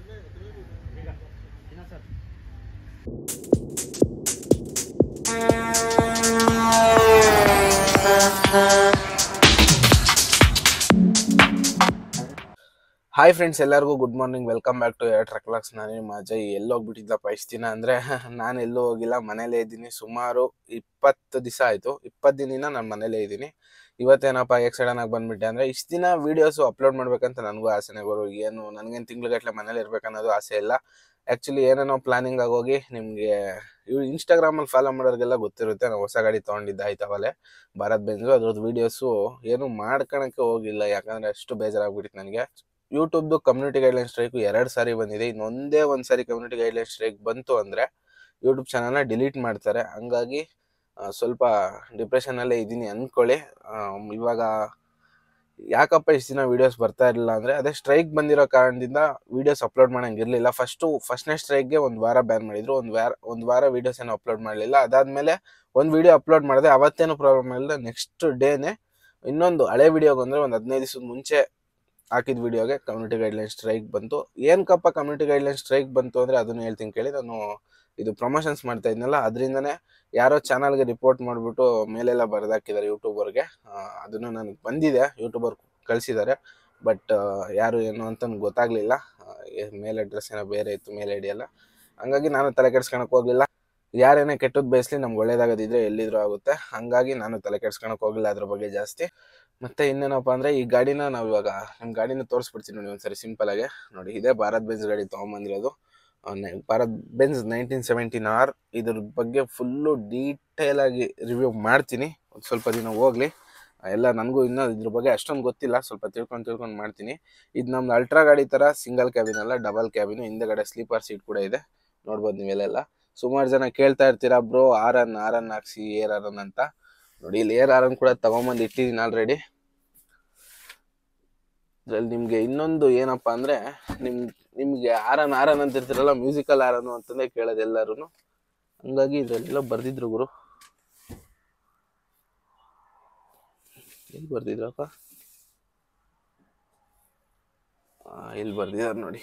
Hi friends ಎಲ್ಲರಿಗೂ good morning welcome back to our ಟ್ರಕ್ಲಾಕ್ಸ್ ನಾನು ನಿಮ್ಮ ಅಜಯ್ ಎಲ್ಲಿ ಹೋಗ್ಬಿಟ್ಟಿದ್ದಪ್ಪ ಇಷ್ಟು ದಿನ ಅಂದರೆ ನಾನು ಎಲ್ಲೂ ಹೋಗಿಲ್ಲ ಮನೇಲೇ ಇದ್ದೀನಿ ಸುಮಾರು ಇಪ್ಪತ್ತು ದಿವಸ ಆಯಿತು ಇಪ್ಪತ್ತು ದಿನದಿಂದ ನಾನು ಮನೇಲೇ ಇದ್ದೀನಿ ಇವತ್ತೇನಪ್ಪ ಯಾಕೆ ಸಡನ್ ಆಗಿ ಬಂದ್ಬಿಟ್ಟೆ ಅಂದರೆ ಇಷ್ಟು ದಿನ ವೀಡಿಯೋಸು ಅಪ್ಲೋಡ್ ಮಾಡ್ಬೇಕಂತ ನನಗೂ ಆಸೆನೇ ಬರೋ ಏನು ನನಗೇನು ತಿಂಗ್ಳುಗಟ್ಟಲೆ ಮನೇಲಿ ಇರ್ಬೇಕನ್ನೋದು ಆಸೆ ಇಲ್ಲ ಆ್ಯಕ್ಚುಲಿ ಏನೇನೋ ಪ್ಲಾನಿಂಗ್ ಆಗೋಗಿ ನಿಮಗೆ ಇವು ಇನ್ಸ್ಟಾಗ್ರಾಮಲ್ಲಿ ಫಾಲೋ ಮಾಡೋರಿಗೆಲ್ಲ ಗೊತ್ತಿರುತ್ತೆ ನಾವು ಹೊಸ ಗಾಡಿ ತೊಗೊಂಡಿದ್ದೆ ಆಯ್ತವಲ್ಲೇ ಭಾರತ್ ಬೆಂಜು ಅದ್ರದ್ದು ವೀಡಿಯೋಸು ಏನು ಮಾಡ್ಕೊಳಕ್ಕೆ ಹೋಗಿಲ್ಲ ಯಾಕಂದರೆ ಅಷ್ಟು ಬೇಜಾರಾಗ್ಬಿಟ್ಟಿತ್ತು ನನಗೆ ಯೂಟ್ಯೂಬ್ದು ಕಮ್ಯುನಿಟಿ ಗೈಡ್ಲೈನ್ ಸ್ಟ್ರೈಕ್ ಎರಡು ಸಾರಿ ಬಂದಿದೆ ಇನ್ನೊಂದೇ ಒಂದು ಸಾರಿ ಕಮ್ಯುನಿಟಿ ಗೈಡ್ಲೈನ್ ಸ್ಟ್ರೈಕ್ ಬಂತು ಅಂದರೆ ಯೂಟ್ಯೂಬ್ ಚಾನಲ್ನ ಡಿಲೀಟ್ ಮಾಡ್ತಾರೆ ಹಂಗಾಗಿ ಆ, ಸ್ವಲ್ಪ ಡಿಪ್ರೆಷನಲ್ಲೇ ಇದ್ದೀನಿ ಅಂದ್ಕೊಳ್ಳಿ ಆಮ್, ಇವಾಗ ಯಾಕಪ್ಪ ಇಷ್ಟು ದಿನ ವೀಡಿಯೋಸ್ ಬರ್ತಾ ಇರಲಿಲ್ಲ ಅಂದರೆ ಅದೇ ಸ್ಟ್ರೈಕ್ ಬಂದಿರೋ ಕಾರಣದಿಂದ ವೀಡಿಯೋಸ್ ಅಪ್ಲೋಡ್ ಮಾಡೋಂಗಿರಲಿಲ್ಲ ಫಸ್ಟು ಫಸ್ಟ್ನೇ ಸ್ಟ್ರೈಕ್ಗೆ ಒಂದು ವಾರ ಬ್ಯಾನ್ ಮಾಡಿದ್ರು ಒಂದು ವಾರ ಒಂದು ವಾರ ವೀಡಿಯೋಸ್ ಏನು ಅಪ್ಲೋಡ್ ಮಾಡಲಿಲ್ಲ ಅದಾದಮೇಲೆ ಒಂದು ವೀಡಿಯೋ ಅಪ್ಲೋಡ್ ಮಾಡಿದೆ ಅವತ್ತೇನು ಪ್ರಾಬ್ಲಮ್ ಇಲ್ಲ ನೆಕ್ಸ್ಟ್ ಡೇನೇ ಇನ್ನೊಂದು ಹಳೆ ವಿಡಿಯೋಗೆ ಅಂದರೆ ಒಂದು ಹದಿನೈದು ದಿವಸದ ಮುಂಚೆ ಹಾಕಿದ ವಿಡಿಯೋಗೆ ಕಮ್ಯುನಿಟಿ ಗೈಡ್ಲೈನ್ ಸ್ಟ್ರೈಕ್ ಬಂತು ಏನಕ್ಕಪ್ಪ ಕಮ್ಯುನಿಟಿ ಗೈಡ್ಲೈನ್ ಸ್ಟ್ರೈಕ್ ಬಂತು ಅಂದರೆ ಅದನ್ನು ಹೇಳ್ತೀನಿ ಕೇಳಿ ನಾನು ಇದು ಪ್ರಮೋಷನ್ಸ್ ಮಾಡ್ತಾ ಇದ್ನಲ್ಲ ಅದರಿಂದನೇ ಯಾರೋ ಚಾನಲ್ಗೆ ರಿಪೋರ್ಟ್ ಮಾಡಿಬಿಟ್ಟು ಮೇಲೆಲ್ಲ ಬರೆದಾಕಿದ್ದಾರೆ ಯೂಟ್ಯೂಬರ್ಗೆ ಅದನ್ನು ನನಗೆ ಬಂದಿದೆ ಯೂಟ್ಯೂಬರ್ ಕಳಿಸಿದ್ದಾರೆ ಬಟ್ ಯಾರು ಏನು ಅಂತ ನನಗೆ ಗೊತ್ತಾಗಲಿಲ್ಲ ಮೇಲ್ ಅಡ್ರೆಸ್ ಏನೋ ಬೇರೆ ಇತ್ತು ಮೇಲ್ ಐ ಡಿ ಎಲ್ಲ ಹಂಗಾಗಿ ನಾನು ತಲೆ ಕೆಡ್ಸ್ಕೊಳಕ್ಕೆ ಹೋಗಲಿಲ್ಲ ಯಾರೇನೇ ಕೆಟ್ಟದ್ದು ಬಯಸ್ಲಿ ನಮ್ಗೆ ಒಳ್ಳೇದಾಗೋದಿದ್ರೆ ಎಲ್ಲಿದ್ರು ಆಗುತ್ತೆ ಹಂಗಾಗಿ ನಾನು ತಲೆ ಕೆಡ್ಸ್ಕೊಳಕ್ಕೆ ಹೋಗಲಿಲ್ಲ ಅದ್ರ ಬಗ್ಗೆ ಜಾಸ್ತಿ ಮತ್ತೆ ಇನ್ನೇನಪ್ಪ ಅಂದರೆ ಈ ಗಾಡಿನ ನಾವು ಇವಾಗ ನಿಮ್ಮ ಗಾಡಿನ ತೋರಿಸ್ಬಿಡ್ತೀನಿ ನೋಡಿ ಒಂದ್ಸರಿ ಸಿಂಪಲ್ ಆಗಿ ನೋಡಿ ಇದೇ ಭಾರತ್ ಬೆಂಜ್ ಗಾಡಿ ತೊಗೊಂಬಂದಿರೋದು ಆ, ನೆ- Bharat Benz nineteen seventeen R ಇದ್ರ ಬಗ್ಗೆ ಫುಲ್ಲು ಡೀಟೇಲ್ ಆಗಿ ರಿವ್ಯೂ ಮಾಡ್ತೀನಿ ಒಂದು ಸ್ವಲ್ಪ ದಿನ ಹೋಗ್ಲಿ ಆ, ಎಲ್ಲ ನನಗೂ ಇನ್ನೂ ಇದ್ರ ಬಗ್ಗೆ ಅಷ್ಟೊಂದು ಗೊತ್ತಿಲ್ಲ ಸ್ವಲ್ಪ ತಿಳ್ಕೊಂಡು ತಿಳ್ಕೊಂಡು ಮಾಡ್ತೀನಿ ಇದು ನಮ್ದು ಅಲ್ಟ್ರಾ ಗಾಡಿ ಥರ ಸಿಂಗಲ್ ಕ್ಯಾಬಿನ್ ಅಲ್ಲ ಡಬಲ್ ಕ್ಯಾಬಿನು ಹಿಂದೆಗಡೆ ಸ್ಲೀಪರ್ ಸೀಟ್ ಕೂಡ ಇದೆ ನೋಡ್ಬೋದು ನೀವೆಲ್ಲ ಸುಮಾರು ಜನ ಕೇಳ್ತಾ ಇರ್ತೀರಾ ಬ್ರೋ ಆರ್ ಅನ್ ಆರ್ ಅನ್ ಹಾಕ್ಸಿ ಏರ್ ಆರ್ ಅನ್ ಅಂತ ನೋಡಿ ಇಲ್ಲಿ ಏರ್ ಆರ್ ಅನ್ ಕೂಡ ತಗೊಂಬಂದು ಇಟ್ಟಿದ್ದೀನಿ ಆಲ್ರೆಡಿ ಇದ್ರಲ್ಲಿ ನಿಮಗೆ ಇನ್ನೊಂದು ಏನಪ್ಪಾ ಅಂದ್ರೆ ನಿಮ್ ನಿಮ್ಗೆ ಆರನ್ ಆರನ್ ಅಂತ ಇರ್ತಿರಲ್ಲ ಮ್ಯೂಸಿಕಲ್ ಆರನು ಅಂತಂದೇ ಕೇಳೋದು ಎಲ್ಲರೂ ಹಂಗಾಗಿ ಇದ್ರಲ್ಲೆಲ್ಲ ಬರ್ದಿದ್ರು ಗುರು ಎಲ್ಲಿ ಬರ್ದಿದ್ರಪ್ಪ ಆ, ಇಲ್ಲಿ ಬರ್ದಿದ್ದಾರೆ ನೋಡಿ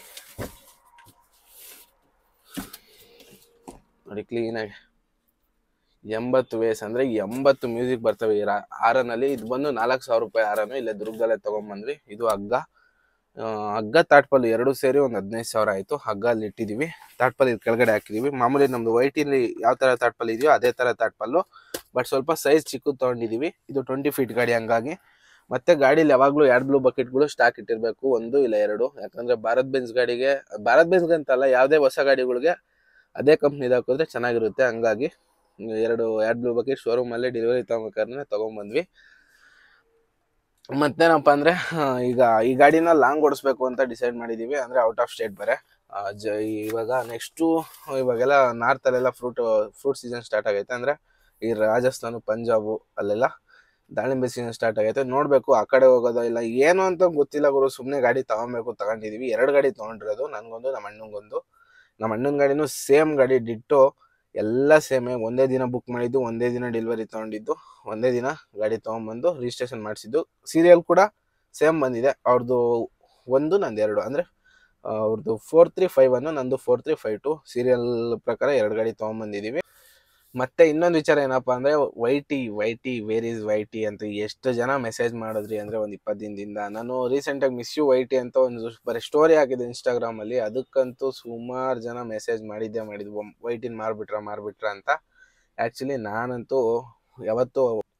ನೋಡಿ ಕ್ಲೀನಾಗಿ ಎಂಬತ್ತು ವೇಸ್ ಅಂದ್ರೆ ಎಂಬತ್ತು ಮ್ಯೂಸಿಕ್ ಬರ್ತವೆ ಈ ರಾ- ಆರನಲ್ಲಿ ಇದು ಬಂದು ನಾಲ್ಕು ಸಾವಿರ ರೂಪಾಯಿ ಆರನು ಇಲ್ಲೇ ದುರ್ಗದಲ್ಲೇ ತಗೊಂಬಂದ್ವಿ ಇದು ಹಗ್ಗ ಆ, ಹಗ್ಗ ತಾಟ್ಪಲ್ಲು ಎರಡು ಸೇರಿ ಒಂದು ಹದಿನೈದು ಸಾವಿರ ಆಯಿತು ಹಗ್ಗ ಅಲ್ಲಿ ಇಟ್ಟಿದ್ದೀವಿ ತಾಟ್ಪಲ್ಲು ಇದು ಕೆಳಗಡೆ ಹಾಕಿದ್ದೀವಿ ಮಾಮೂಲಿ ನಮ್ದು ವೈಟಿಲಿ ಯಾವ ಥರ ತಾಟ್ಪಲ್ಲು ಇದೆಯೋ ಅದೇ ಥರ ತಾಟ್ಪಲ್ಲು ಬಟ್ ಸ್ವಲ್ಪ ಸೈಜ್ ಚಿಕ್ಕದು ತೊಗೊಂಡಿದ್ದೀವಿ ಇದು ಟ್ವೆಂಟಿ ಫೀಟ್ ಗಾಡಿ ಹಂಗಾಗಿ ಮತ್ತೆ ಗಾಡೀಲಿ ಯಾವಾಗಲೂ ಎರಡು ಬ್ಲೂ ಬಕೆಟ್ಗಳು ಸ್ಟಾಕ್ ಇಟ್ಟಿರಬೇಕು ಒಂದು ಇಲ್ಲ ಎರಡು ಯಾಕಂದ್ರೆ ಭಾರತ್ ಬೆನ್ಸ್ ಗಾಡಿಗೆ ಭಾರತ್ ಬೆನ್ಸ್ಗೆ ಅಂತಲ್ಲ ಯಾವುದೇ ಹೊಸ ಗಾಡಿಗಳಿಗೆ ಅದೇ ಕಂಪ್ನಿದು ಹಾಕಿದ್ರೆ ಚೆನ್ನಾಗಿರುತ್ತೆ ಹಂಗಾಗಿ ಎರಡು ಎರಡು ಬ್ಲೂ ಬಕೆಟ್ ಶೋರೂಮಲ್ಲೇ ಡೆಲಿವರಿ ತಗೋಬೇಕಾದ್ರೆ ತೊಗೊಂಬಂದ್ವಿ ಮತ್ತೇನಪ್ಪ ಅಂದರೆ ಈಗ ಈ ಗಾಡಿನ ಲಾಂಗ್ ಓಡಿಸ್ಬೇಕು ಅಂತ ಡಿಸೈಡ್ ಮಾಡಿದ್ದೀವಿ ಅಂದರೆ ಔಟ್ ಆಫ್ ಸ್ಟೇಟ್ ಬೇರೆ ಆ, ಜ ಇವಾಗ ನೆಕ್ಸ್ಟು ಇವಾಗೆಲ್ಲ ನಾರ್ತಲ್ಲೆಲ್ಲ ಫ್ರೂಟ್ ಫ್ರೂಟ್ ಸೀಸನ್ ಸ್ಟಾರ್ಟ್ ಆಗೈತೆ ಅಂದರೆ ಈ ರಾಜಸ್ಥಾನ ಪಂಜಾಬು ಅಲ್ಲೆಲ್ಲ ದಾಳಿಂಬೆ ಸೀಸನ್ ಸ್ಟಾರ್ಟ್ ಆಗೈತೆ ನೋಡಬೇಕು ಆ ಕಡೆ ಹೋಗೋದೋ ಇಲ್ಲ ಏನು ಅಂತ ಗೊತ್ತಿಲ್ಲ ಗುರು ಸುಮ್ಮನೆ ಗಾಡಿ ತಗೊಬೇಕು ತಗೊಂಡಿದ್ದೀವಿ ಎರಡು ಗಾಡಿ ತೊಗೊಂಡಿರೋದು ನನಗೊಂದು ನಮ್ಮ ಅಣ್ಣಂಗೊಂದು ನಮ್ಮ ಅಣ್ಣನ ಗಾಡಿನೂ ಸೇಮ್ ಗಾಡಿ ಡಿಟ್ಟು ಎಲ್ಲ ಸೇಮೇ ಒಂದೇ ದಿನ ಬುಕ್ ಮಾಡಿದ್ದು ಒಂದೇ ದಿನ ಡೆಲಿವರಿ ತೊಗೊಂಡಿದ್ದು ಒಂದೇ ದಿನ ಗಾಡಿ ತೊಗೊಂಬಂದು ರಿಜಿಸ್ಟ್ರೇಷನ್ ಮಾಡಿಸಿದ್ದು ಸೀರಿಯಲ್ ಕೂಡ ಸೇಮ್ ಬಂದಿದೆ ಅವ್ರದ್ದು ಒಂದು ನಂದು ಎರಡು ಅಂದರೆ ಅವ್ರದ್ದು ಫೋರ್ ತ್ರೀ ಫೈವ್ ಅನ್ನು ನಂದು four three five two serial ಪ್ರಕಾರ ಎರಡು ಗಾಡಿ ತೊಗೊಂಬಂದಿದ್ದೀವಿ ಮತ್ತೆ ಇನ್ನೊಂದು ವಿಚಾರ ಏನಪ್ಪ ಅಂದರೆ Y T Y T where is Y T ಅಂತ ಎಷ್ಟು ಜನ ಮೆಸೇಜ್ ಮಾಡಿದ್ರಿ ಅಂದರೆ ಒಂದು ಇಪ್ಪತ್ತು ದಿನದಿಂದ ನಾನು ರೀಸೆಂಟಾಗಿ ಮಿಸ್ ಯು ವೈ ಟಿ ಅಂತ ಒಂದು ಬರೀ ಸ್ಟೋರಿ ಹಾಕಿದ್ದೆ ಇನ್ಸ್ಟಾಗ್ರಾಮಲ್ಲಿ ಅದಕ್ಕಂತೂ ಸುಮಾರು ಜನ ಮೆಸೇಜ್ ಮಾಡಿದ್ದೆ ಮಾಡಿದ್ವು ವೈ ಟಿನ ಮಾರ್ಬಿಟ್ರ ಮಾರ್ಬಿಟ್ರ ಅಂತ ಆ್ಯಕ್ಚುಲಿ ನಾನಂತೂ ಯಾವತ್ತೂ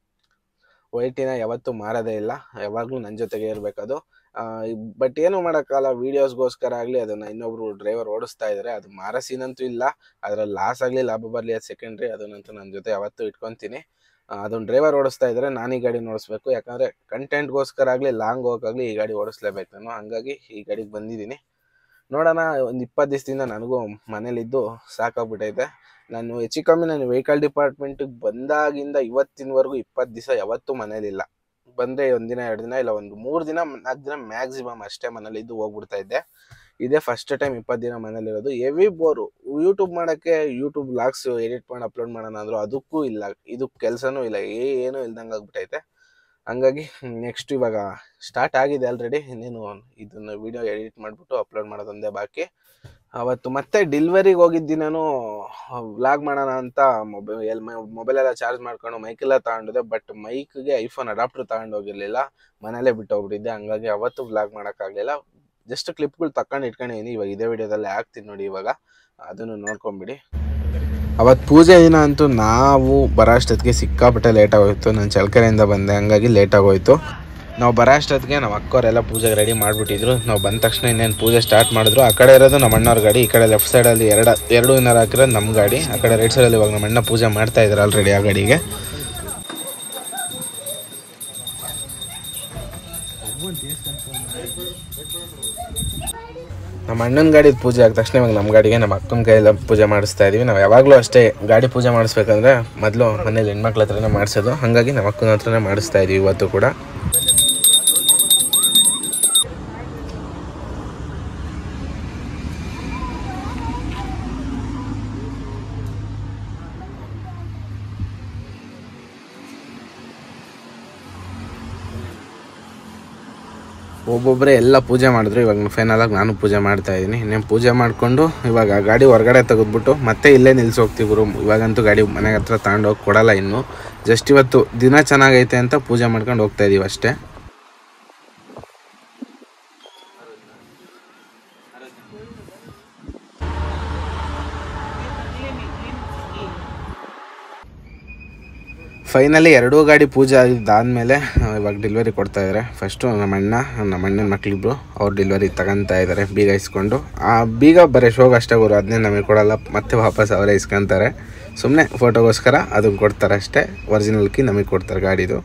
ವೈ ಟಿನ ಯಾವತ್ತೂ ಮಾರೋದೇ ಇಲ್ಲ ಯಾವಾಗಲೂ ನನ್ನ ಜೊತೆಗೆ ಇರಬೇಕದು ಬಟ್ ಏನು ಮಾಡೋಕ್ಕಲ್ಲ ವೀಡಿಯೋಸ್ಗೋಸ್ಕರ ಆಗಲಿ ಅದನ್ನು ಇನ್ನೊಬ್ರು ಡ್ರೈವರ್ ಓಡಿಸ್ತಾ ಇದ್ದಾರೆ ಅದು ಮಾರೋ ಸೀನಂತೂ ಇಲ್ಲ ಅದ್ರಲ್ಲಿ ಲಾಸ್ ಆಗಲಿ ಲಾಭ ಬರಲಿ ಅದು ಸೆಕೆಂಡ್ರಿ ಅದನ್ನಂತೂ ನನ್ನ ಜೊತೆ ಯಾವತ್ತೂ ಇಟ್ಕೊತೀನಿ ಅದೊಂದು ಡ್ರೈವರ್ ಓಡಿಸ್ತಾ ಇದ್ದಾರೆ ನಾನು ಈ ಗಾಡಿ ಓಡಿಸ್ಬೇಕು ಯಾಕಂದರೆ ಕಂಟೆಂಟ್ಗೋಸ್ಕರ ಆಗಲಿ ಲಾಂಗ್ ಹೋಗೋಕ್ಕಾಗಲಿ ಈ ಗಾಡಿ ಓಡಿಸ್ಲೇಬೇಕು ನಾನು ಹಂಗಾಗಿ ಈ ಗಾಡಿಗೆ ಬಂದಿದ್ದೀನಿ ನೋಡೋಣ ಒಂದು ಇಪ್ಪತ್ತು ದಿವಸದಿಂದ ನನಗೂ ಮನೇಲಿದ್ದು ಸಾಕಾಗ್ಬಿಟ್ಟೈತೆ ನಾನು ಹೆಚ್ಚು ಕಮ್ಮಿ ನಾನು ವೆಹಿಕಲ್ ಡಿಪಾರ್ಟ್ಮೆಂಟಿಗೆ ಬಂದಾಗಿಂದ ಇವತ್ತಿನವರೆಗೂ ಇಪ್ಪತ್ತು ದಿವಸ ಯಾವತ್ತೂ ಮನೇಲಿಲ್ಲ ಬಂದರೆ ಒಂದಿನ ಎರಡು ದಿನ ಇಲ್ಲ ಒಂದು ಮೂರು ದಿನ ನಾಲ್ಕು ದಿನ ಮ್ಯಾಕ್ಸಿಮಮ್ ಅಷ್ಟೇ ಮನೇಲಿ ಇದ್ದು ಹೋಗ್ಬಿಡ್ತಾ ಇದ್ದೆ ಇದೇ ಫಸ್ಟ್ ಟೈಮ್ ಇಪ್ಪತ್ತು ದಿನ ಮನೇಲಿರೋದು ಹೆವಿ ಬೋರು ಯೂಟ್ಯೂಬ್ ಮಾಡೋಕ್ಕೆ ಯೂಟ್ಯೂಬ್ ಬ್ಲಾಗ್ಸ್ ಎಡಿಟ್ ಮಾಡಿ ಅಪ್ಲೋಡ್ ಮಾಡೋಣ ಅಂದ್ರು ಅದಕ್ಕೂ ಇಲ್ಲ ಇದು ಕೆಲಸನೂ ಇಲ್ಲ ಏನೂ ಇಲ್ದಂಗೆ ಆಗ್ಬಿಟ್ಟೈತೆ ಹಂಗಾಗಿ ನೆಕ್ಸ್ಟ್ ಇವಾಗ ಸ್ಟಾರ್ಟ್ ಆಗಿದೆ ಆಲ್ರೆಡಿ ಇನ್ನೇನು ಇದನ್ನು ವಿಡಿಯೋ ಎಡಿಟ್ ಮಾಡಿಬಿಟ್ಟು ಅಪ್ಲೋಡ್ ಮಾಡೋದೊಂದೇ ಬಾಕಿ ಅವತ್ತು ಮತ್ತೆ ಡೆಲಿವರಿಗೆ ಹೋಗಿದ್ದು ನಾನು ವ್ಲಾಗ್ ಮಾಡೋಣ ಅಂತ ಮೊಬೈಲ್ ಮೊಬೈಲೆಲ್ಲ ಚಾರ್ಜ್ ಮಾಡ್ಕೊಂಡು ಮೈಕೆಲ್ಲ ತಗೊಂಡಿದ್ದೆ ಬಟ್ ಮೈಕ್ಗೆ ಐಫೋನ್ ಅಡಾಪ್ಟರ್ ತಗೊಂಡು ಹೋಗಿರ್ಲಿಲ್ಲ ಮನೇಲೇ ಬಿಟ್ಟು ಹೋಗ್ಬಿಟ್ಟಿದ್ದೆ ಹಂಗಾಗಿ ಅವತ್ತು ವ್ಲಾಗ್ ಮಾಡೋಕ್ಕಾಗಲಿಲ್ಲ ಜಸ್ಟ್ ಕ್ಲಿಪ್ಗಳು ತಕೊಂಡು ಇಟ್ಕೊಂಡಿದ್ದೀನಿ ಇವಾಗ ಇದೇ ವಿಡಿಯೋದಲ್ಲಿ ಹಾಕ್ತೀನಿ ನೋಡಿ ಇವಾಗ ಅದನ್ನು ನೋಡ್ಕೊಂಬಿಡಿ ಅವತ್ತು ಪೂಜೆ ದಿನ ಅಂತೂ ನಾವು ಬರೋ ಅಷ್ಟೊತ್ತಿಗೆ ಸಿಕ್ಕಾಪಟ್ಟೆ ಲೇಟ್ ಆಗೋಯ್ತು ನಾನು ಚಳ್ಕೆರೆಯಿಂದ ಬಂದೆ ಹಂಗಾಗಿ ಲೇಟ್ ಆಗೋಯ್ತು ನಾವು ಬರೋ ಅಷ್ಟೊತ್ತಿಗೆ ನಮ್ಮ ಅಕ್ಕವರೆಲ್ಲ ಪೂಜೆಗೆ ರೆಡಿ ಮಾಡಿಬಿಟ್ಟಿದ್ರು ನಾವು ಬಂದ ತಕ್ಷಣ ಇನ್ನೇನು ಪೂಜೆ ಸ್ಟಾರ್ಟ್ ಮಾಡಿದ್ರು ಆ ಕಡೆ ಇರೋದು ನಮ್ಮ ಅಣ್ಣವ್ರ ಗಾಡಿ ಈ ಕಡೆ ಲೆಫ್ಟ್ ಸೈಡಲ್ಲಿ ಎರಡು ಎರಡು ಏನಾರು ಹಾಕಿರೋದು ನಮ್ಮ ಗಾಡಿ ಆ ಕಡೆ ರೈಟ್ ಸೈಡಲ್ಲಿ ಇವಾಗ ನಮ್ಮ ಅಣ್ಣ ಪೂಜೆ ಮಾಡ್ತಾ ಇದ್ದಾರೆ ಆಲ್ರೆಡಿ ಆ ಗಾಡಿಗೆ ನಮ್ಮ ಅಣ್ಣನ ಗಾಡಿ ಪೂಜೆ ಆದ ತಕ್ಷಣ ಇವಾಗ ನಮ್ಮ ಗಾಡಿಗೆ ನಮ್ಮ ಅಕ್ಕನ ಕೈಯೆಲ್ಲ ಪೂಜೆ ಮಾಡಿಸ್ತಾ ಇದೀವಿ ನಾವು ಯಾವಾಗಲೂ ಅಷ್ಟೇ ಗಾಡಿ ಪೂಜೆ ಮಾಡಿಸ್ಬೇಕಂದ್ರೆ ಮೊದಲು ಮನೇಲಿ ಹೆಣ್ಮಕ್ಳ ಹತ್ರನೇ ಮಾಡಿಸೋದು ಹಾಗಾಗಿ ನಮ್ಮ ಅಕ್ಕನ ಹತ್ರನೇ ಮಾಡಿಸ್ತಾ ಇದೀವಿ ಇವತ್ತು ಕೂಡ ಒಬ್ಬೊಬ್ಬರೇ ಎಲ್ಲ ಪೂಜೆ ಮಾಡಿದ್ರು ಇವಾಗ ಫೈನಲ್ ಆಗಿ ನಾನು ಪೂಜೆ ಮಾಡ್ತಾ ಇದ್ದೀನಿ ಇನ್ನೇನು ಪೂಜೆ ಮಾಡಿಕೊಂಡು ಇವಾಗ ಗಾಡಿ ಹೊರಗಡೆ ತೆಗೆದ್ಬಿಟ್ಟು ಮತ್ತೆ ಇಲ್ಲೇ ನಿಲ್ಸಿ ಹೋಗ್ತೀವಿ ರೂಮ್ ಇವಾಗಂತೂ ಗಾಡಿ ಮನೆ ಹತ್ರ ತಗೊಂಡೋಗಿ ಕೊಡಲ್ಲ ಇನ್ನು ಜಸ್ಟ್ ಇವತ್ತು ದಿನ ಚೆನ್ನಾಗೈತೆ ಅಂತ ಪೂಜೆ ಮಾಡ್ಕೊಂಡು ಹೋಗ್ತಾ ಇದೀವಿ ಅಷ್ಟೇ ಫೈನಲಿ ಎರಡೂ ಗಾಡಿ ಪೂಜೆ ಆಗಿದ್ದಾದಮೇಲೆ ಇವಾಗ ಡೆಲಿವರಿ ಕೊಡ್ತಾ ಇದ್ದಾರೆ ಫಸ್ಟು ನಮ್ಮ ಅಣ್ಣ ನಮ್ಮ ಅಣ್ಣನ ಮಕ್ಳಿಬ್ರು ಅವ್ರು ಡೆಲಿವರಿ ತಗೊಂತಾ ಇದ್ದಾರೆ ಬೀಗ ಇಸ್ಕೊಂಡು ಆ ಬೀಗ ಬರೀ ಶೋಗೆ ಅಷ್ಟೇ ಗುರು ಅದನ್ನೇ ನಮಗೆ ಕೊಡಲ್ಲ ಮತ್ತೆ ವಾಪಸ್ ಅವರೇ ಇಸ್ಕೊಂತಾರೆ ಸುಮ್ಮನೆ ಫೋಟೋಗೋಸ್ಕರ ಅದನ್ನು ಕೊಡ್ತಾರೆ ಅಷ್ಟೇ ಒರಿಜಿನಲ್ ಕಿ ನಮಗೆ ಕೊಡ್ತಾರೆ ಗಾಡಿದು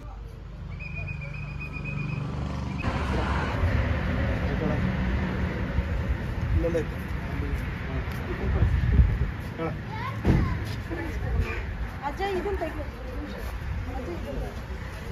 ಅಜಯ್ ಇದನ್ನ ತೆಗಿ ಅಜಯ್ ಇದನ್ನ ತೆಗಿ.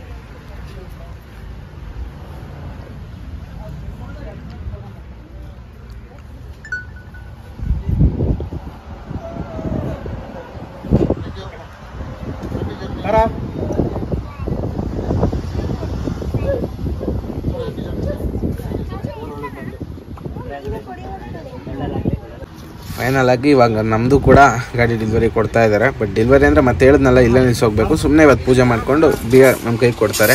ಫೈನಲ್ ಆಗಿ ಇವಾಗ ನಮ್ಮದು ಕೂಡ ಗಾಡಿ ಡೆಲಿವರಿ ಕೊಡ್ತಾ ಇದ್ದಾರೆ ಬಟ್ ಡೆಲಿವರಿ ಅಂದರೆ ಮತ್ತೆ ಹೇಳಿದ್ನಲ್ಲ ಇಲ್ಲೇ ನಿಲ್ಸಿ ಹೋಗ್ಬೇಕು ಸುಮ್ಮನೆ ಇವತ್ತು ಪೂಜೆ ಮಾಡಿಕೊಂಡು ಬೀಗ ನಮ್ಮ ಕೈಗೆ ಕೊಡ್ತಾರೆ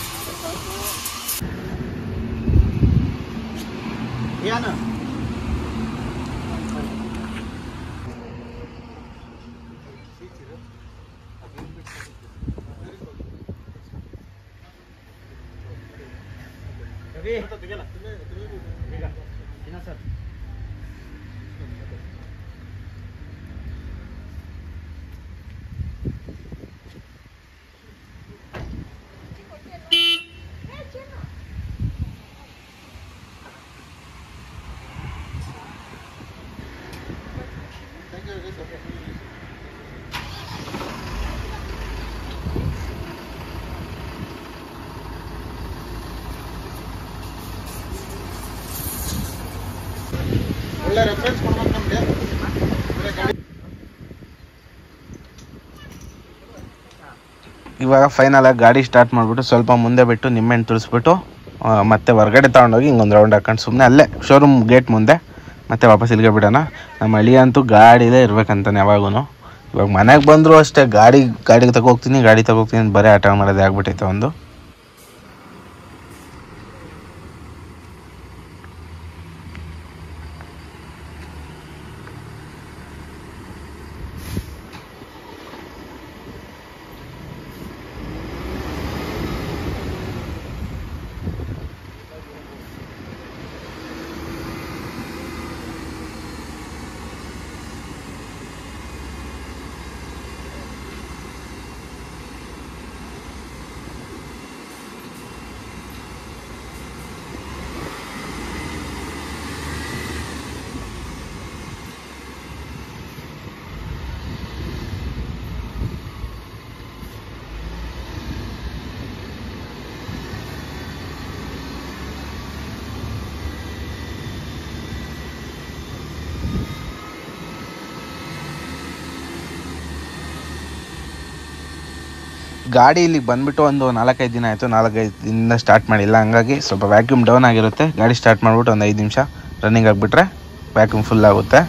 ಒಳ್ಳೆ ರೆಫರೆನ್ಸ್ ಕೊಡ್ಬೇಕು ನಮಗೆ ಇವಾಗ ಫೈನಲ್ ಆಗಿ ಗಾಡಿ ಸ್ಟಾರ್ಟ್ ಮಾಡಿಬಿಟ್ಟು ಸ್ವಲ್ಪ ಮುಂದೆ ಬಿಟ್ಟು ನಿಮ್ಮೆಣ್ಣು ತುಳಿಸ್ಬಿಟ್ಟು ಆ, ಮತ್ತೆ ಹೊರಗಡೆ ತಗೊಂಡೋಗಿ ಹಿಂಗೊಂದು ರೌಂಡ್ ಹಾಕೊಂಡು ಸುಮ್ಮನೆ ಅಲ್ಲೇ ಶೋರೂಮ್ ಗೇಟ್ ಮುಂದೆ ಮತ್ತೆ ವಾಪಸ್ ಇಲ್ಲಿಗೆ ಬಿಡೋಣ ನಮ್ಮ ಅಳಿಯ ಅಂತೂ ಗಾಡಿಲೇ ಇರ್ಬೇಕಂತಾನೆ ಯಾವಾಗೂ ಇವಾಗ ಮನೆಗೆ ಬಂದರೂ ಅಷ್ಟೇ ಗಾಡಿ ಗಾಡಿಗೆ ತಗೋಗ್ತೀನಿ ಗಾಡಿ ತಗೋಗ್ತೀನಿ ಅಂತ ಬರೀ ಆಟ ಮಾಡೋದೇ ಆಗ್ಬಿಟ್ಟೈತೆ ಒಂದು ಗಾಡಿ ಇಲ್ಲಿಗೆ ಬಂದ್ಬಿಟ್ಟು ಒಂದು ನಾಲ್ಕೈದು ದಿನ ಆಯಿತು ನಾಲ್ಕೈದು ದಿನದಿಂದ ಸ್ಟಾರ್ಟ್ ಮಾಡಿಲ್ಲ ಹಂಗಾಗಿ ಸ್ವಲ್ಪ ವ್ಯಾಕ್ಯೂಮ್ ಡೌನ್ ಆಗಿರುತ್ತೆ ಗಾಡಿ ಸ್ಟಾರ್ಟ್ ಮಾಡಿಬಿಟ್ಟು ಒಂದು ಐದು ನಿಮಿಷ ರನ್ನಿಂಗ್ ಆಗಿಬಿಟ್ರೆ ವ್ಯಾಕ್ಯೂಮ್ ಫುಲ್ ಆಗುತ್ತೆ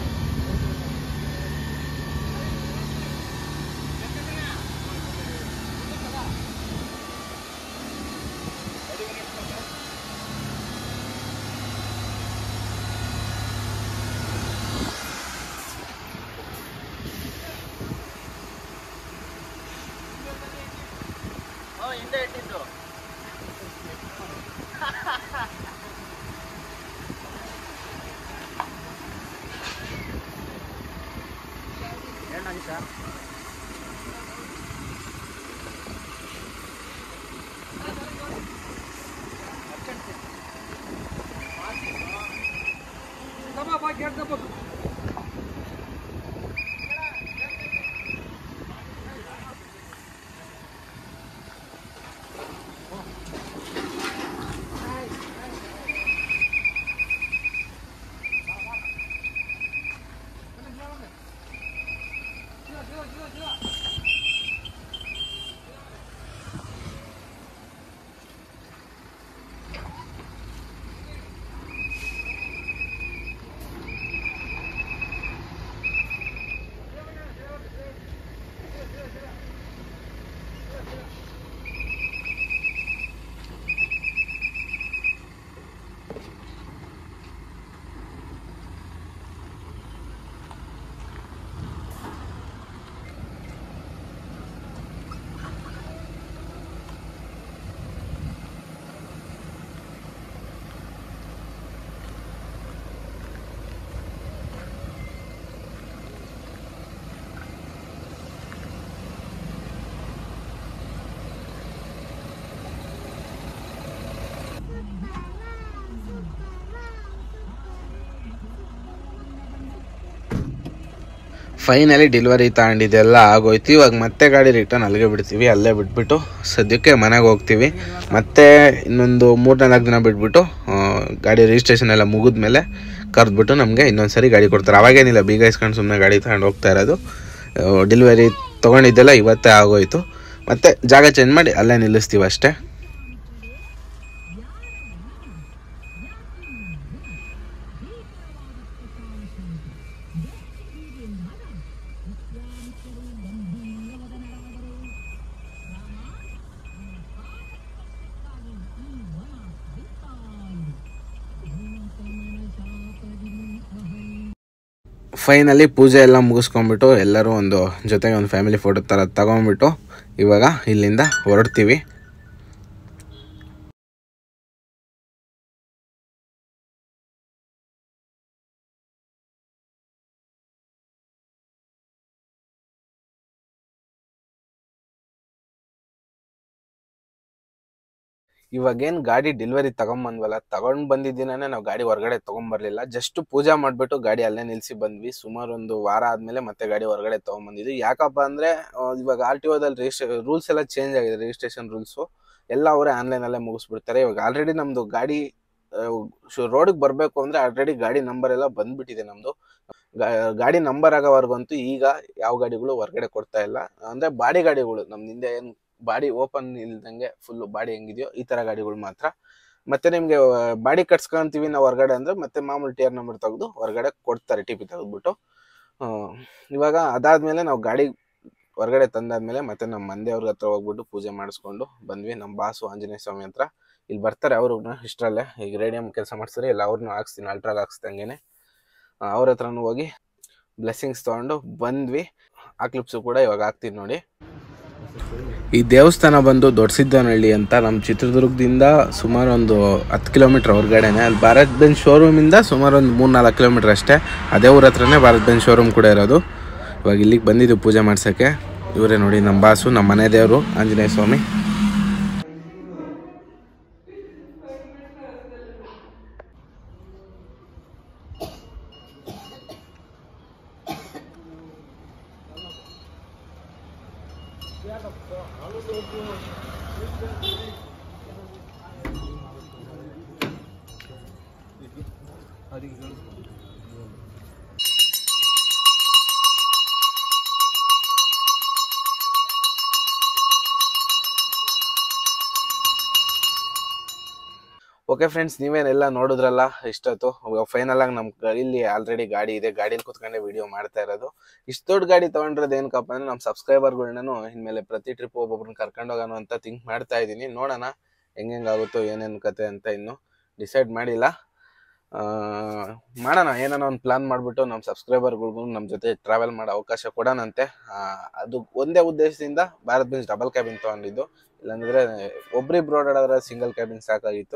ಫೈನಲಿ ಡೆಲಿವರಿ ತಗೊಂಡಿದ್ದೆಲ್ಲ ಆಗೋಯ್ತು ಇವಾಗ ಮತ್ತೆ ಗಾಡಿ ರಿಟರ್ನ್ ಅಲ್ಲಿಗೆ ಬಿಡ್ತೀವಿ ಅಲ್ಲೇ ಬಿಟ್ಬಿಟ್ಟು ಸದ್ಯಕ್ಕೆ ಮನೆಗೆ ಹೋಗ್ತೀವಿ ಮತ್ತೆ ಇನ್ನೊಂದು ಮೂರು ನಾಲ್ಕು ದಿನ ಬಿಟ್ಬಿಟ್ಟು ಆ, ಗಾಡಿ ರಿಜಿಸ್ಟ್ರೇಷನ್ ಎಲ್ಲ ಮುಗಿದ್ಮೇಲೆ ಕರೆದ್ಬಿಟ್ಟು ನಮಗೆ ಇನ್ನೊಂದು ಸರಿ ಗಾಡಿ ಕೊಡ್ತಾರೆ ಅವಾಗೇನಿಲ್ಲ ಬೀಗ ಇಸ್ಕೊಂಡು ಸುಮ್ಮನೆ ಗಾಡಿ ತಗೊಂಡು ಹೋಗ್ತಾ ಇರೋದು ಡೆಲಿವರಿ ತೊಗೊಂಡಿದ್ದೆಲ್ಲ ಇವತ್ತೇ ಆಗೋಯ್ತು ಮತ್ತೆ ಜಾಗ ಚೇಂಜ್ ಮಾಡಿ ಅಲ್ಲೇ ನಿಲ್ಲಿಸ್ತೀವಿ ಅಷ್ಟೇ ಫೈನಲಿ ಪೂಜೆ ಎಲ್ಲ ಮುಗಿಸ್ಕೊಂಡ್ಬಿಟ್ಟು ಎಲ್ಲರೂ ಒಂದು ಜೊತೆಗೆ ಒಂದು ಫ್ಯಾಮಿಲಿ ಫೋಟೋ ಥರ ತಗೊಂಡ್ಬಿಟ್ಟು ಇವಾಗ ಇಲ್ಲಿಂದ ಹೊರಡ್ತೀವಿ ಇವಾಗೇನು ಗಾಡಿ ಡೆಲಿವರಿ ತಗೊಂಬಂದ್ವಲ್ಲ ತಗೊಂಡ್ ಬಂದಿದ್ದೀನೇ ನಾವು ಗಾಡಿ ಹೊರಗಡೆ ತಗೊಂಬರ್ಲಿಲ್ಲ ಜಸ್ಟ್ ಪೂಜೆ ಮಾಡ್ಬಿಟ್ಟು ಗಾಡಿ ಅಲ್ಲೇ ನಿಲ್ಸಿ ಬಂದ್ವಿ ಸುಮಾರು ಒಂದು ವಾರ ಆದ್ಮೇಲೆ ಮತ್ತೆ ಗಾಡಿ ಹೊರಗಡೆ ತಗೊಂಬಂದಿದ್ವಿ ಯಾಕಪ್ಪ ಅಂದ್ರೆ ಆ, ಇವಾಗ ಆರ್ ಟಿ ಓದಲ್ಲಿ ರಿಜಿಸ್ಟ್ರೇ ರೂಲ್ಸ್ ಎಲ್ಲ ಚೇಂಜ್ ಆಗಿದೆ ರಿಜಿಸ್ಟ್ರೇಷನ್ ರೂಲ್ಸು ಎಲ್ಲ ಅವರೇ ಆನ್ಲೈನ್ ಅಲ್ಲೇ ಮುಗಿಸ್ಬಿಡ್ತಾರೆ ಇವಾಗ ಆಲ್ರೆಡಿ ನಮ್ದು ಗಾಡಿ ರೋಡಿಗೆ ಬರಬೇಕು ಅಂದ್ರೆ ಆಲ್ರೆಡಿ ಗಾಡಿ ನಂಬರ್ ಎಲ್ಲ ಬಂದ್ಬಿಟ್ಟಿದೆ ನಮ್ದು ಗಾ- ಗಾಡಿ ನಂಬರ್ ಆಗೋವರೆಗಂತೂ ಈಗ ಯಾವ ಗಾಡಿಗಳು ಹೊರಗಡೆ ಕೊಡ್ತಾ ಇಲ್ಲ ಅಂದ್ರೆ ಬಾಡಿ ಗಾಡಿಗಳು ನಮ್ದು ಹಿಂದೆ ಏನು ಬಾಡಿ ಓಪನ್ ಇಲ್ದಂಗೆ ಫುಲ್ ಬಾಡಿ ಹೆಂಗಿದೆಯೋ ಈ ತರ ಗಾಡಿಗಳು ಮಾತ್ರ ಮತ್ತೆ ನಿಮ್ಗೆ ಬಾಡಿ ಕಟ್ಸ್ಕೊಂತೀವಿ ನಾವು ಹೊರಗಡೆ ಅಂದ್ರೆ ಮತ್ತೆ ಮಾಮೂಲಿ ಟಿಯರ್ ನಂಬರ್ ತೆಗೆದು ಹೊರಗಡೆ ಕೊಡ್ತಾರೆ ಟಿ ಪಿ ತೆಗೆದ್ಬಿಟ್ಟು ಆ, ಇವಾಗ ಅದಾದ್ಮೇಲೆ ನಾವು ಗಾಡಿ ಹೊರಗಡೆ ತಂದಾದ್ಮೇಲೆ ಮತ್ತೆ ನಮ್ಮ ಮಂದಿಯವ್ರ ಹತ್ರ ಹೋಗ್ಬಿಟ್ಟು ಪೂಜೆ ಮಾಡಿಸ್ಕೊಂಡು ಬಂದ್ವಿ ನಮ್ಮ ಬಾಸು ಆಂಜನೇಯ ಸ್ವಾಮಿ ಹತ್ರ ಇಲ್ಲಿ ಬರ್ತಾರೆ ಅವರು ಇಷ್ಟರಲ್ಲೇ ಈಗ ರೇಡಿಯಂ ಕೆಲಸ ಮಾಡಿಸ್ತಾರೆ ಇಲ್ಲ ಅವ್ರನ್ನೂ ಹಾಕ್ಸ್ತೀನಿ ಅಲ್ಟ್ರಾಗ್ ಹಾಕ್ಸ್ದಂಗೆನೆ ಅವ್ರ ಹತ್ರನೂ ಹೋಗಿ ಬ್ಲೆಸ್ಸಿಂಗ್ಸ್ ತೊಗೊಂಡು ಬಂದ್ವಿ ಆ ಕ್ಲಿಪ್ಸು ಕೂಡ ಇವಾಗ ಹಾಕ್ತೀನಿ ನೋಡಿ ಈ ದೇವಸ್ಥಾನ ಬಂದು ದೊಡ್ಡಸಿದ್ದನಹಳ್ಳಿ ಅಂತ ನಮ್ಮ ಚಿತ್ರದುರ್ಗದಿಂದ ಸುಮಾರು ಒಂದು ಹತ್ತು ಕಿಲೋಮೀಟ್ರ್ ಹೊರಗಡೆನೆ ಅಲ್ಲಿ ಭಾರತ್ ಬೆಂಚ್ ಶೋರೂಮಿಂದ ಸುಮಾರು ಒಂದು ಮೂರು ನಾಲ್ಕು ಕಿಲೋಮೀಟ್ರ್ ಅಷ್ಟೇ ಅದೇ ಊರ ಹತ್ರನೇ ಭಾರತ್ ಬೆಂಚ್ ಶೋರೂಮ್ ಕೂಡ ಇರೋದು ಇವಾಗ ಇಲ್ಲಿಗೆ ಬಂದಿದ್ದು ಪೂಜೆ ಮಾಡ್ಸೋಕ್ಕೆ ಇವರೇ ನೋಡಿ ನಮ್ಮ ಬಾಸು ನಮ್ಮ ಮನೆ ದೇವರು ಆಂಜನೇಯ ಸ್ವಾಮಿ ಓಕೆ ಫ್ರೆಂಡ್ಸ್ ನೀವೇನೆಲ್ಲ ನೋಡಿದ್ರಲ್ಲ ಇಷ್ಟೊತ್ತು ಫೈನಲ್ ಆಗಿ ನಮ್ಮ ಇಲ್ಲಿ ಆಲ್ರೆಡಿ ಗಾಡಿ ಇದೆ ಗಾಡೀಲಿ ಕುತ್ಕೊಂಡೆ ವಿಡಿಯೋ ಮಾಡ್ತಾ ಇರೋದು ಇಷ್ಟು ದೊಡ್ಡ ಗಾಡಿ ತಗೊಂಡಿರೋದು ಏನಕ್ಕಪ್ಪ ಅಂದ್ರೆ ನಮ್ಮ ಸಬ್ಸ್ಕ್ರೈಬರ್ಗಳ್ನೂ ಇನ್ಮೇಲೆ ಪ್ರತಿ ಟ್ರಿಪ್ ಒಬ್ಬೊಬ್ರನ್ನ ಕರ್ಕೊಂಡು ಹೋಗೋಣ ಅಂತ ಥಿಂಕ್ ಮಾಡ್ತಾ ಇದ್ದೀನಿ ನೋಡೋಣ ಹೆಂಗಾಗುತ್ತೋ ಏನೇನು ಕತೆ ಅಂತ ಇನ್ನು ಡಿಸೈಡ್ ಮಾಡಿಲ್ಲ ಆ, ಮಾಡೋಣ ಏನಾನ ಒಂದು ಪ್ಲಾನ್ ಮಾಡಿಬಿಟ್ಟು ನಮ್ಮ ಸಬ್ಸ್ಕ್ರೈಬರ್ಗಳಿಗೂ ನಮ್ಮ ಜೊತೆ ಟ್ರಾವೆಲ್ ಮಾಡೋ ಅವಕಾಶ ಕೊಡೋಣಂತೆ ಆ, ಅದು ಒಂದೇ ಉದ್ದೇಶದಿಂದ ಭಾರತ್ ಬೆನ್ಸ್ ಡಬಲ್ ಕ್ಯಾಬಿನ್ ತೊಗೊಂಡಿದ್ದು ಇಲ್ಲಾಂದ್ರೆ ಒಬ್ರಿಬ್ರು ಓಡಾಡಿದ್ರೆ ಸಿಂಗಲ್ ಕ್ಯಾಬಿನ್ ಸಾಕಾಗಿತ್ತು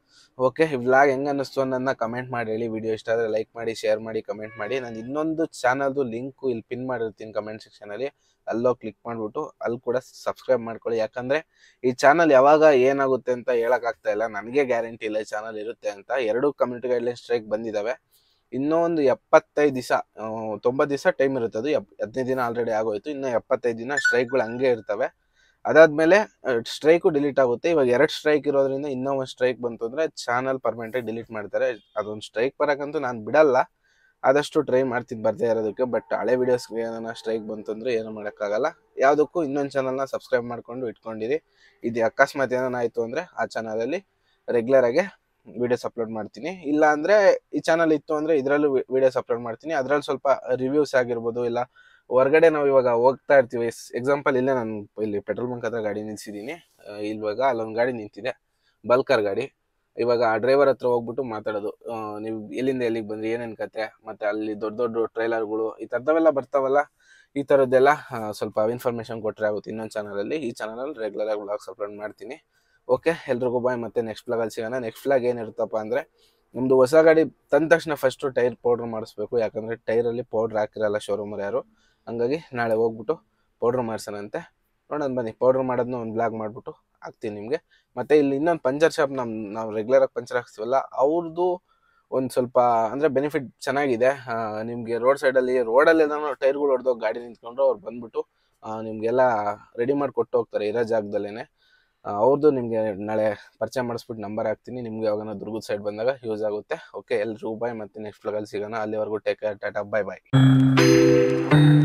ಓಕೆ ಈ ವ್ಲಾಗ್ ಹೆಂಗ್ ಅನ್ನಿಸ್ತು ಅನ್ನೋದನ್ನ ಕಮೆಂಟ್ ಮಾಡಿ ಹೇಳಿ ವಿಡಿಯೋ ಇಷ್ಟ ಆದರೆ ಲೈಕ್ ಮಾಡಿ ಶೇರ್ ಮಾಡಿ ಕಮೆಂಟ್ ಮಾಡಿ ನಾನು ಇನ್ನೊಂದು ಚಾನಲ್ದು ಲಿಂಕು ಇಲ್ಲಿ ಪಿನ್ ಮಾಡಿರ್ತೀನಿ ಕಮೆಂಟ್ ಸೆಕ್ಷನಲ್ಲಿ ಅಲ್ಲೋ ಕ್ಲಿಕ್ ಮಾಡಿಬಿಟ್ಟು ಅಲ್ಲಿ ಕೂಡ ಸಬ್ಸ್ಕ್ರೈಬ್ ಮಾಡ್ಕೊಳ್ಳಿ ಯಾಕಂದರೆ ಈ ಚಾನಲ್ ಯಾವಾಗ ಏನಾಗುತ್ತೆ ಅಂತ ಹೇಳೋಕ್ಕಾಗ್ತಾ ಇಲ್ಲ ನನಗೆ ಗ್ಯಾರಂಟಿ ಇಲ್ಲ ಈ ಚಾನಲ್ ಇರುತ್ತೆ ಅಂತ ಎರಡು ಕಮ್ಯುನಿಟಿ ಗೈಡ್ಲೈನ್ ಸ್ಟ್ರೈಕ್ ಬಂದಿದ್ದಾವೆ ಇನ್ನೂ ಒಂದು ಎಪ್ಪತ್ತೈದು ದಿವಸ ತೊಂಬತ್ತು ದಿವಸ ಟೈಮ್ ಇರುತ್ತೆ ಅದು ಎಪ್ ಹದಿನೈದು ದಿನ ಆಲ್ರೆಡಿ ಆಗೋಯ್ತು ಇನ್ನು ಎಪ್ಪತ್ತೈದು ದಿನ ಸ್ಟ್ರೈಕ್ಗಳು ಹಂಗೆ ಇರ್ತವೆ ಅದಾದ್ಮೇಲೆ ಸ್ಟ್ರೈಕು ಡಿಲೀಟ್ ಆಗುತ್ತೆ ಇವಾಗ ಎರಡು ಸ್ಟ್ರೈಕ್ ಇರೋದ್ರಿಂದ ಇನ್ನೂ ಒಂದು ಸ್ಟ್ರೈಕ್ ಬಂತು ಅಂದ್ರೆ ಚಾನಲ್ ಪರ್ಮನೆಂಟಾಗಿ ಡಿಲೀಟ್ ಮಾಡ್ತಾರೆ ಅದೊಂದು ಸ್ಟ್ರೈಕ್ ಬರೋಕ್ಕಂತೂ ನಾನು ಬಿಡಲ್ಲ ಆದಷ್ಟು ಟ್ರೈ ಮಾಡ್ತಿದ್ದು ಬರ್ದೇ ಇರೋದಕ್ಕೆ ಬಟ್ ಹಳೆ ವಿಡಿಯೋಸ್ಗೆ ಏನಾರ ಸ್ಟ್ರೈಕ್ ಬಂತು ಅಂದ್ರೆ ಏನು ಮಾಡೋಕ್ಕಾಗಲ್ಲ ಯಾವುದಕ್ಕೂ ಇನ್ನೊಂದು ಚಾನಲ್ನ ಸಬ್ಸ್ಕ್ರೈಬ್ ಮಾಡ್ಕೊಂಡು ಇಟ್ಕೊಂಡಿರಿ ಇದು ಅಕಸ್ಮಾತ್ ಏನಾನ ಆಯಿತು ಅಂದರೆ ಆ ಚಾನಲಲ್ಲಿ ರೆಗ್ಯುಲರಾಗಿ ವಿಡಿಯೋಸ್ ಅಪ್ಲೋಡ್ ಮಾಡ್ತೀನಿ ಇಲ್ಲ ಅಂದರೆ ಈ ಚಾನಲ್ ಇತ್ತು ಅಂದರೆ ಇದರಲ್ಲೂ ವಿಡಿಯೋಸ್ ಅಪ್ಲೋಡ್ ಮಾಡ್ತೀನಿ ಅದರಲ್ಲಿ ಸ್ವಲ್ಪ ರಿವ್ಯೂಸ್ ಆಗಿರ್ಬೋದು ಇಲ್ಲ ಹೊರಗಡೆ ನಾವು ಇವಾಗ ಹೋಗ್ತಾ ಇರ್ತೀವಿ ಎಕ್ಸಾಂಪಲ್ ಇಲ್ಲೇ ನಾನು ಇಲ್ಲಿ ಪೆಟ್ರೋಲ್ ಬಂಕ್ ಹತ್ರ ಗಾಡಿ ನಿಲ್ಸಿದ್ದೀನಿ ಆ, ಇವಾಗ ಅಲ್ಲೊಂದು ಗಾಡಿ ನಿಂತಿದೆ ಬಲ್ಕರ್ ಗಾಡಿ ಇವಾಗ ಆ ಡ್ರೈವರ್ ಹತ್ರ ಹೋಗ್ಬಿಟ್ಟು ಮಾತಾಡೋದು ಆ, ನೀವು ಎಲ್ಲಿಂದ ಎಲ್ಲಿಗೆ ಬಂದ್ರಿ ಏನೇನು ಕತೆ ಮತ್ತೆ ಅಲ್ಲಿ ದೊಡ್ಡ ದೊಡ್ಡ ಟ್ರೈಲರ್ಗಳು ಈ ಥರದವೆಲ್ಲ ಬರ್ತಾವಲ್ಲ ಈ ಥರದ್ದೆಲ್ಲ ಆ, ಸ್ವಲ್ಪ ಇನ್ಫಾರ್ಮೇಶನ್ ಕೊಟ್ಟರೆ ಆಗುತ್ತೆ ಇನ್ನೊಂದು ಚಾನಲಲ್ಲಿ ಈ ಚಾನಲಲ್ಲಿ ರೆಗ್ಯುಲರ್ ಆಗಿ ವ್ಲಾಗ್ಸ್ ಅಪ್ಲೋಡ್ ಮಾಡ್ತೀನಿ ಓಕೆ ಎಲ್ರಿಗೂ ಬಾಯ್ ಮತ್ತೆ ನೆಕ್ಸ್ಟ್ ಫ್ಲಾಗಲ್ಲಿ ಸಿಗೋಣ ನೆಕ್ಸ್ಟ್ ಫ್ಲಾಗ್ ಏನಿರುತ್ತಪ್ಪ ಅಂದರೆ ನಮ್ಮದು ಹೊಸ ಗಾಡಿ ತಂದ ತಕ್ಷಣ ಫಸ್ಟು ಟೈರ್ ಪೌಡ್ರ್ ಮಾಡಿಸ್ಬೇಕು ಯಾಕಂದರೆ ಟೈರಲ್ಲಿ ಪೌಡ್ರ್ ಹಾಕಿರಲ್ಲ ಶೋರೂಮರ್ ಯಾರು ಹಂಗಾಗಿ ನಾಳೆ ಹೋಗ್ಬಿಟ್ಟು ಪೌಡ್ರ್ ಮಾಡ್ಸೋಣಂತೆ ನೋಡೋಣ ಬನ್ನಿ ಪೌಡ್ರ್ ಮಾಡೋದನ್ನ ಒಂದು ಬ್ಲಾಗ್ ಮಾಡಿಬಿಟ್ಟು ಹಾಕ್ತೀನಿ ನಿಮಗೆ ಮತ್ತು ಇಲ್ಲಿ ಇನ್ನೊಂದು ಪಂಚರ್ ಶಾಪ್ ನಮ್ಮ ನಾವು ರೆಗ್ಯುಲರಾಗಿ ಪಂಚರ್ ಹಾಕ್ಸ್ತೀವಲ್ಲ ಅವ್ರದ್ದು ಒಂದು ಸ್ವಲ್ಪ ಅಂದರೆ ಬೆನಿಫಿಟ್ ಚೆನ್ನಾಗಿದೆ ನಿಮಗೆ ರೋಡ್ ಸೈಡಲ್ಲಿ ರೋಡಲ್ಲಿ ಏನಾದ್ರು ಟೈರ್ಗಳು ಹೊಡೆದೋಗಿ ಗಾಡಿ ನಿಂತ್ಕೊಂಡ್ರು ಅವ್ರು ಬಂದ್ಬಿಟ್ಟು ಆ, ನಿಮಗೆಲ್ಲ ರೆಡಿ ಮಾಡಿ ಕೊಟ್ಟು ಹೋಗ್ತಾರೆ ಇರೋ ಜಾಗದಲ್ಲೇ ಅವ್ರದ್ದು ನಿಮಗೆ ನಾಳೆ ಪರಿಚಯ ಮಾಡಿಸ್ಬಿಟ್ಟು ನಂಬರ್ ಹಾಕ್ತೀನಿ ನಿಮಗೆ ಯಾವಾಗ ದುರ್ಗದ ಸೈಡ್ ಬಂದಾಗ ಯೂಸ್ ಆಗುತ್ತೆ ಓಕೆ ಎಲ್ರಿಗೂ ಬಾಯ್ ಮತ್ತೆ ನೆಕ್ಸ್ಟ್ ಫ್ಲಾಗಲ್ಲಿ ಸಿಗೋಣ ಅಲ್ಲಿವರೆಗೂ ಟೇಕ್ ಕೇರ್ ಟಾಟಾ ಬಾಯ್ ಬಾಯ್